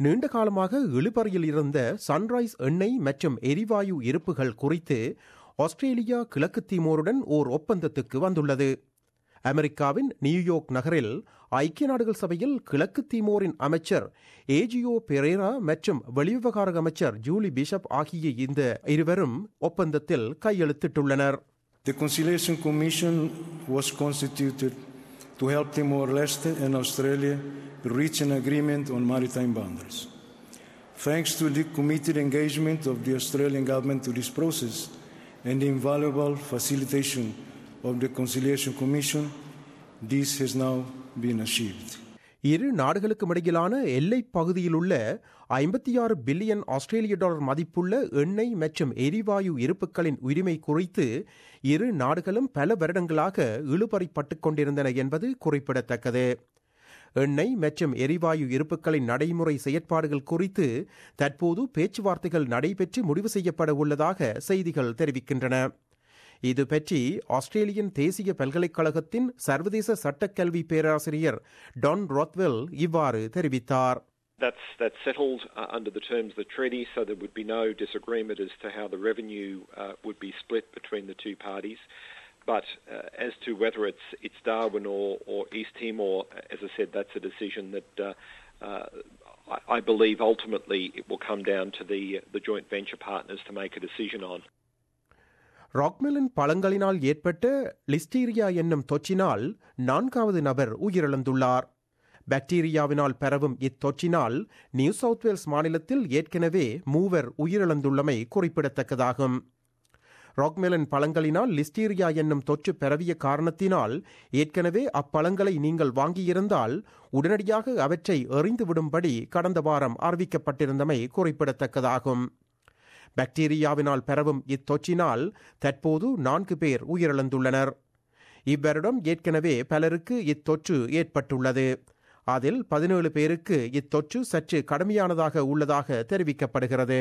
நீண்ட காலமாக இழுபறியில் இருந்த சன்ரைஸ் எண்ணெய் மற்றும் எரிவாயு இருப்புகள் குறித்து ஆஸ்திரேலியா கிழக்கு தீமோருடன் ஓர் ஒப்பந்தத்துக்கு வந்துள்ளது அமெரிக்காவின் நியூயார்க் நகரில் ஐக்கிய நாடுகள் சபையில் கிழக்கு தீமோரின் அமைச்சர் ஏஜியோ பெரேரா மற்றும் வெளிவிவகார அமைச்சர் ஜூலி பிஷப் ஆகிய இந்த இருவரும் ஒப்பந்தத்தில் கையெழுத்திட்டுள்ளனர் The Conciliation Commission was constituted to help Timor-Leste and Australia reach an agreement on maritime boundaries. Thanks to the committed engagement of the Australian government to this process and the invaluable facilitation of the Conciliation Commission, this has now been achieved. இரு நாடுகளுக்கும் இடையிலான எல்லைப் பகுதியில் உள்ள ஐம்பத்தி ஆறு billion ஆஸ்திரேலிய dollar மதிப்புள்ள எண்ணெய் மற்றும் எரிவாயு இருப்புகளின் உரிமை குறித்து இரு நாடுகளும் பல வருடங்களாக இழுபறிப்பட்டுக் கொண்டிருந்தன என்பது குறிப்பிடத்தக்கது எண்ணெய் மற்றும் எரிவாயு இருப்புகளின் நடைமுறை செயற்பாடுகள் குறித்து தற்போது பேச்சுவார்த்தைகள் நடைபெற்று முடிவு செய்யப்பட உள்ளதாக செய்திகள் தெரிவிக்கின்றன இது பற்றி ஆஸ்திரேலியன் தேசிய பல்கலைக்கழகத்தின் சர்வதேச சட்டக்கல்வி பேராசிரியர் டான் ராத்வெல் இவ்வாறு தெரிவித்தார் That's, that's settled uh, under the terms of the treaty, so there would be no disagreement as to how the revenue uh, would be split between the two parties. But uh, as to whether it's, it's Darwin or, or East Timor, as I said, that's a decision that uh, uh, I, I believe ultimately it will come down to the, the joint venture partners to make a decision on. ராக்மெலன் பழங்களினால் ஏற்பட்ட listeria என்னும் தொற்றினால் நான்காவது நபர் உயிரிழந்துள்ளார் பாக்டீரியாவினால் பரவும் இத்தொற்றினால் new south Wales மாநிலத்தில் ஏற்கனவே மூவர் உயிரிழந்துள்ளமை குறிப்பிடத்தக்கதாகும் ராக்மெலன் பழங்களினால் லிஸ்டீரியா என்னும் தொற்று பரவிய காரணத்தினால் ஏற்கனவே அப்பழங்களை நீங்கள் வாங்கியிருந்தால் உடனடியாக அவற்றை எறிந்துவிடும்படி கடந்த வாரம் அறிவிக்கப்பட்டிருந்தமை குறிப்பிடத்தக்கதாகும் பாக்டீரியாவினால் பரவும் இத்தொற்றினால் தற்போது நான்கு பேர் உயிரிழந்துள்ளனர் இவ்வருடம் ஏற்கனவே பலருக்கு இத்தொற்று ஏற்பட்டுள்ளது அதில் பதினேழு பேருக்கு இத்தொற்று சற்று கடுமையானதாக உள்ளதாக தெரிவிக்கப்படுகிறது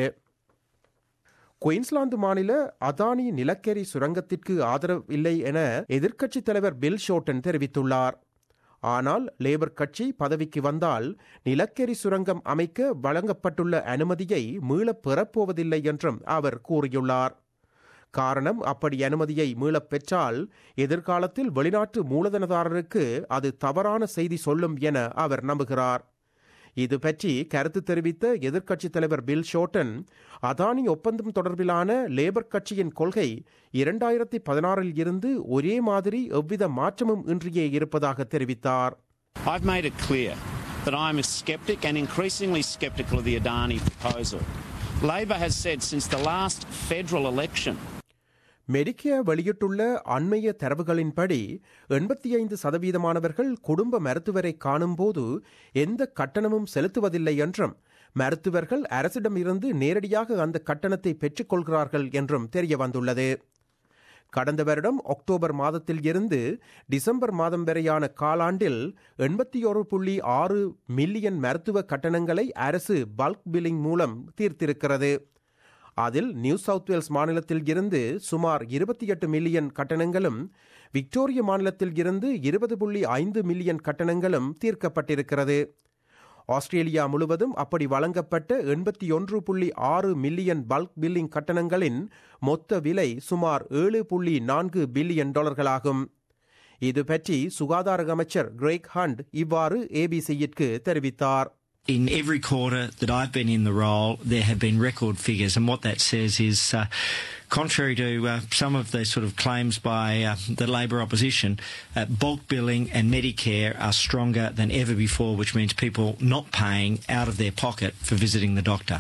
குயின்ஸ்லாந்து மாநில அதானி நிலக்கரி சுரங்கத்திற்கு ஆதரவில்லை என எதிர்க்கட்சித் தலைவர் பில் ஷோட்டன் தெரிவித்துள்ளார் ஆனால் லேபர் கட்சி பதவிக்கு வந்தால் நிலக்கரி சுரங்கம் அமைக்க வழங்கப்பட்டுள்ள அனுமதியை மீளப் பெறப்போவதில்லை என்றும் அவர் கூறியுள்ளார் காரணம் அப்படி அனுமதியை மீளப் பெற்றால் எதிர்காலத்தில் வெளிநாட்டு மூலதனதாரருக்கு அது தவறான செய்தி சொல்லும் என அவர் நம்புகிறார் இது பற்றி கருத்து தெரிவித்த எதிர்க்கட்சித் தலைவர் பில் ஷோட்டன் அதானி ஒப்பந்தம் தொடர்பிலான லேபர் கட்சியின் கொள்கை இரண்டாயிரத்தி பதினாறில் இருந்து ஒரே மாதிரி எவ்வித மாற்றமும் இன்றியே இருப்பதாக தெரிவித்தார் I've made it clear that I'm a sceptic and increasingly sceptical of the Adani proposal. Labor has said since the last federal election Medicare வெளியிட்டுள்ள அண்மைய தரவுகளின்படி எண்பத்தி ஐந்து சதவீதமானவர்கள் குடும்ப மருத்துவரை காணும்போது எந்த கட்டணமும் செலுத்துவதில்லை என்றும் மருத்துவர்கள் அரசிடமிருந்து நேரடியாக அந்த கட்டணத்தை பெற்றுக்கொள்கிறார்கள் என்றும் தெரிய வந்துள்ளது கடந்த வருடம் அக்டோபர் மாதத்தில் இருந்து டிசம்பர் மாதம் வரையான காலாண்டில் எண்பத்தி ஒரு புள்ளி ஆறு மில்லியன் மருத்துவ கட்டணங்களை அரசு பல்க் பில்லிங் மூலம் தீர்த்திருக்கிறது அதில் நியூ சவுத் வேல்ஸ் மாநிலத்தில் இருந்து சுமார் இருபத்தி எட்டு மில்லியன் கட்டணங்களும் விக்டோரிய மாநிலத்தில் இருந்து இருபது புள்ளி ஐந்து மில்லியன் கட்டணங்களும் தீர்க்கப்பட்டிருக்கிறது ஆஸ்திரேலியா முழுவதும் அப்படி வழங்கப்பட்ட எண்பத்தி ஒன்று புள்ளி ஆறு மில்லியன் பல்க் பில்லிங் கட்டணங்களின் மொத்த விலை சுமார் ஏழு புள்ளி நான்கு பில்லியன் டாலர்களாகும் இது பற்றி சுகாதார அமைச்சர் கிரேக் ஹண்ட் இவ்வாறு ஏபிசியிற்கு தெரிவித்தார் In every quarter that I've been in the role, there have been record figures, and what that says is, uh, contrary to uh, some of the sort of claims by uh, the Labor opposition, uh, bulk billing and Medicare are stronger than ever before, which means people not paying out of their pocket for visiting the doctor.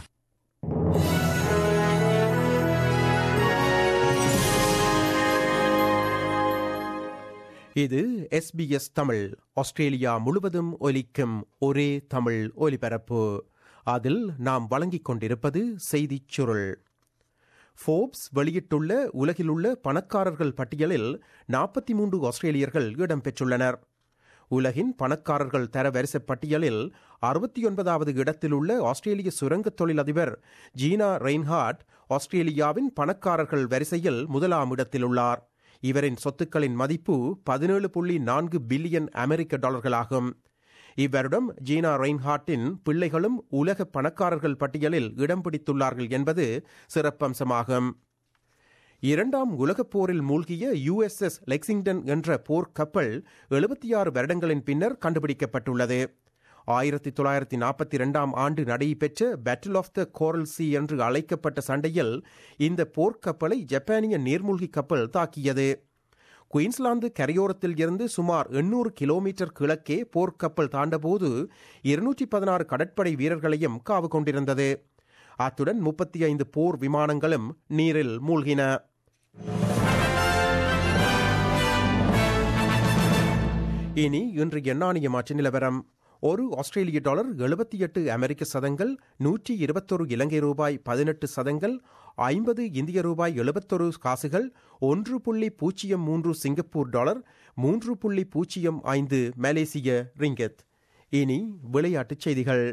இது SBS Tamil Australia முழுவதும் ஒலிக்கும் ஒரே தமிழ் ஒலிபரப்பு அதில் நாம் வழங்கிக் கொண்டிருப்பது செய்திச் சுருள் ஃபோர்ப்ஸ் வெளியிட்டுள்ள உலகிலுள்ள பணக்காரர்கள் பட்டியலில் நாற்பத்தி மூன்று ஆஸ்திரேலியர்கள் இடம்பெற்றுள்ளனர் உலகின் பணக்காரர்கள் தரவரிசை பட்டியலில் அறுபத்தி ஒன்பதாவது இடத்தில் உள்ள ஆஸ்திரேலிய சுரங்க தொழிலதிபர் ஜீனா ரெயின்ஹார்ட் ஆஸ்திரேலியாவின் பணக்காரர்கள் வரிசையில் முதலாம் இடத்தில் உள்ளார் இவரின் சொத்துக்களின் மதிப்பு பதினேழு புள்ளி நான்கு பில்லியன் அமெரிக்க டாலர்களாகும் இவ்வருடம் ஜீனா ரெயின்ஹார்ட்டின் பிள்ளைகளும் உலக பணக்காரர்கள் பட்டியலில் இடம் பிடித்துள்ளார்கள் என்பது சிறப்பம்சமாகும் இரண்டாம் உலகப் போரில் மூழ்கிய யுஎஸ்எஸ் லெக்சிங்டன் என்ற போர் கப்பல் எழுபத்தி ஆறு வருடங்களின் பின்னர் கண்டுபிடிக்கப்பட்டுள்ளது ஆயிரத்தி தொள்ளாயிரத்தி நாற்பத்தி இரண்டாம் ஆண்டு நடைபெற்ற battle of the Coral Sea என்று அழைக்கப்பட்ட சண்டையில் இந்த போர்க்கப்பலை ஜப்பானிய நீர்மூழ்கி கப்பல் தாக்கியது குயின்ஸ்லாந்து கரையோரத்தில் இருந்து சுமார் எண்ணூறு கிலோமீட்டர் கிழக்கே போர்க்கப்பல் தாண்டபோது இருநூற்றி பதினாறு கடற்படை வீரர்களையும் காவு கொண்டிருந்தது அத்துடன் முப்பத்தி ஐந்து போர் விமானங்களும் நீரில் மூழ்கின இனி இன்று எண்ணாணிய மாற்று நிலவரம் ஒரு ஆஸ்திரேலிய டாலர் எழுபத்தி எட்டு அமெரிக்க சதங்கள் நூற்றி இருபத்தொரு இலங்கை ரூபாய் பதினெட்டு சதங்கள் ஐம்பது இந்திய ரூபாய் எழுபத்தொரு காசுகள் ஒன்று புள்ளி பூஜ்ஜியம் மூன்று சிங்கப்பூர் டாலர் மூன்று புள்ளி பூஜ்ஜியம் ஐந்து மலேசிய ரிங்கெத் இனி விளையாட்டுச் செய்திகள்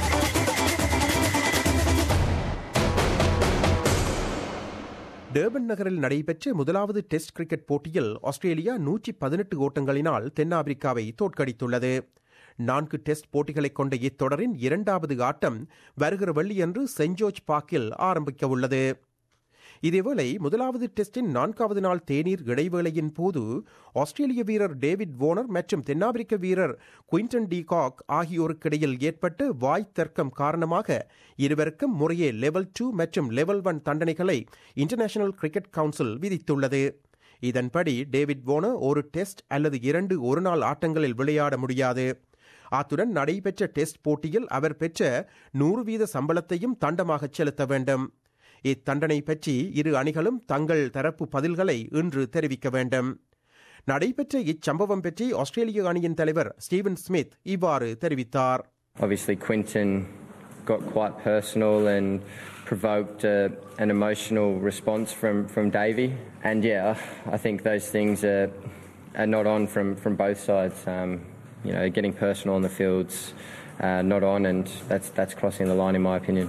டேர்பன் நகரில் நடைபெற்ற முதலாவது டெஸ்ட் கிரிக்கெட் போட்டியில் ஆஸ்திரேலியா நூற்றி பதினெட்டு ஓட்டங்களினால் தென்னாப்பிரிக்காவை தோற்கடித்துள்ளது நான்கு டெஸ்ட் போட்டிகளை கொண்ட இத்தொடரின் இரண்டாவது ஆட்டம் வருகிற வெள்ளியன்று சென்ட் ஜோர்ஜ் பார்க்கில் ஆரம்பிக்க உள்ளது இதேவேளை முதலாவது டெஸ்டின் நான்காவது நாள் தேநீர் இடைவேளையின் போது ஆஸ்திரேலிய வீரர் டேவிட் வோனர் மற்றும் தென்னாப்பிரிக்க வீரர் குயின்டன் டி காக் ஆகியோருக்கிடையில் ஏற்பட்ட வாய் தர்க்கம் காரணமாக இருவருக்கும் முறையே லெவல் டூ மற்றும் லெவல் ஒன் தண்டனைகளை இன்டர்நேஷனல் கிரிக்கெட் கவுன்சில் விதித்துள்ளது இதன்படி டேவிட் வோனர் ஒரு டெஸ்ட் அல்லது இரண்டு ஒருநாள் ஆட்டங்களில் விளையாட முடியாது அத்துடன் நடைபெற்ற டெஸ்ட் போட்டியில் அவர் பெற்ற நூறு வீத சம்பளத்தையும் தண்டமாக செலுத்த வேண்டும் இத்தண்டனை பற்றி இரு அணிகளும் தங்கள் தரப்பு பதில்களை இன்று தெரிவிக்க வேண்டும் நடைபெற்ற இச்சம்பவம் பற்றி ஆஸ்திரேலிய அணியின் தலைவர் ஸ்டீவன் ஸ்மித் இவ்வாறு தெரிவித்தார் Obviously, Quinton got quite personal and provoked uh, an emotional response from, from Davey. And yeah, I think those things are, are not on from, from both sides. Um, you know, getting personal on the fields, uh, not on, and that's, that's crossing the line, in my opinion.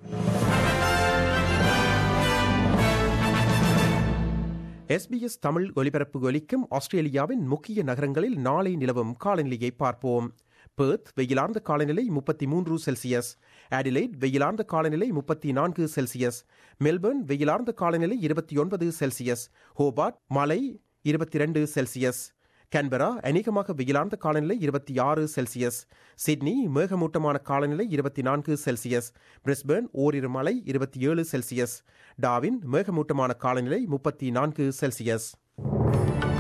SBS Tamil ஒலிபரப்பு ஒலிக்கும் ஆஸ்திரேலியாவின் முக்கிய நகரங்களில் நாளை நிலவும் காலநிலையை பார்ப்போம் Perth வெயிலார்ந்த காலநிலை முப்பத்தி மூன்று செல்சியஸ் ஆடிலைட் வெயிலார்ந்த காலநிலை முப்பத்தி நான்கு செல்சியஸ் மெல்பர்ன் வெயிலார்ந்த காலநிலை இருபத்தி ஒன்பது செல்சியஸ் ஹோபார்ட் மலை இருபத்தி ரெண்டு செல்சியஸ் கேன்பரா அநேகமாக வெயிலார்ந்த காலநிலை இருபத்தி ஆறு செல்சியஸ் சிட்னி மேகமூட்டமான காலநிலை இருபத்தி நான்கு செல்சியஸ் பிரிஸ்பர்ன் ஓரிரு மலை இருபத்தி ஏழு செல்சியஸ் டாவின் மேகமூட்டமான காலநிலை முப்பத்தி நான்கு செல்சியஸ்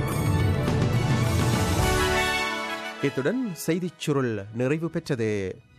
இத்துடன் செய்திச் சுருள் நிறைவு பெற்றது